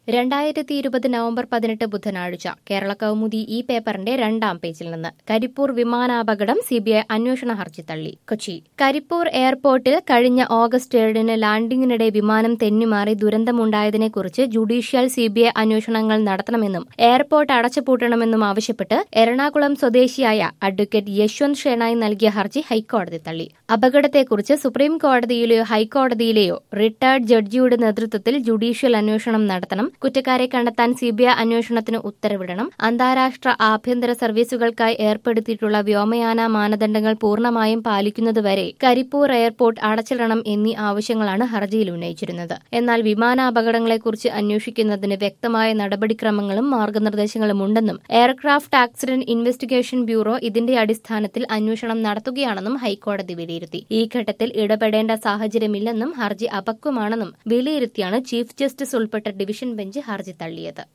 രണ്ടായിരത്തി ഇരുപത് നവംബർ പതിനെട്ട് ബുധനാഴ്ച കേരള കൗമുദി ഈ പേപ്പറിന്റെ രണ്ടാം പേജിൽ നിന്ന് കരിപ്പൂർ വിമാനാപകടം സിബിഐ അന്വേഷണ ഹർജി തള്ളി കൊച്ചി കരിപ്പൂർ എയർപോർട്ടിൽ കഴിഞ്ഞ ഓഗസ്റ്റ് ഏഴിന് ലാൻഡിംഗിനിടെ വിമാനം തെന്നിമാറി ദുരന്തമുണ്ടായതിനെക്കുറിച്ച് ജുഡീഷ്യൽ സിബിഐ അന്വേഷണങ്ങൾ നടത്തണമെന്നും എയർപോർട്ട് അടച്ചുപൂട്ടണമെന്നും ആവശ്യപ്പെട്ട് എറണാകുളം സ്വദേശിയായ അഡ്വക്കേറ്റ് യശ്വന്ത് ഷെനായി നൽകിയ ഹർജി ഹൈക്കോടതി തള്ളി അപകടത്തെക്കുറിച്ച് സുപ്രീം കോടതിയിലെയോ ഹൈക്കോടതിയിലെയോ റിട്ടയർഡ് ജഡ്ജിയുടെ നേതൃത്വത്തിൽ ജുഡീഷ്യൽ അന്വേഷണം നടത്തണം കുറ്റക്കാരെ കണ്ടെത്താൻ സിബിഐ അന്വേഷണത്തിന് ഉത്തരവിടണം അന്താരാഷ്ട്ര ആഭ്യന്തര സർവീസുകൾക്കായി ഏർപ്പെടുത്തിയിട്ടുള്ള വ്യോമയാന മാനദണ്ഡങ്ങൾ പൂർണ്ണമായും പാലിക്കുന്നതുവരെ കരിപ്പൂർ എയർപോർട്ട് അടച്ചിടണം എന്നീ ആവശ്യങ്ങളാണ് ഹർജിയിൽ ഉന്നയിച്ചിരുന്നത് എന്നാൽ വിമാനാപകടങ്ങളെക്കുറിച്ച് അന്വേഷിക്കുന്നതിന് വ്യക്തമായ നടപടിക്രമങ്ങളും മാർഗനിർദ്ദേശങ്ങളും ഉണ്ടെന്നും എയർക്രാഫ്റ്റ് ആക്സിഡന്റ് ഇൻവെസ്റ്റിഗേഷൻ ബ്യൂറോ ഇതിന്റെ അടിസ്ഥാനത്തിൽ അന്വേഷണം നടത്തുകയാണെന്നും ഹൈക്കോടതി വിലയിരുത്തി ഈ ഘട്ടത്തിൽ ഇടപെടേണ്ട സാഹചര്യമില്ലെന്നും ഹർജി അപക്വമാണെന്നും വിലയിരുത്തിയാണ് ചീഫ് ജസ്റ്റിസ് ഉൾപ്പെട്ട ഡിവിഷൻ ബെഞ്ച് ഹർജി തള്ളിയത്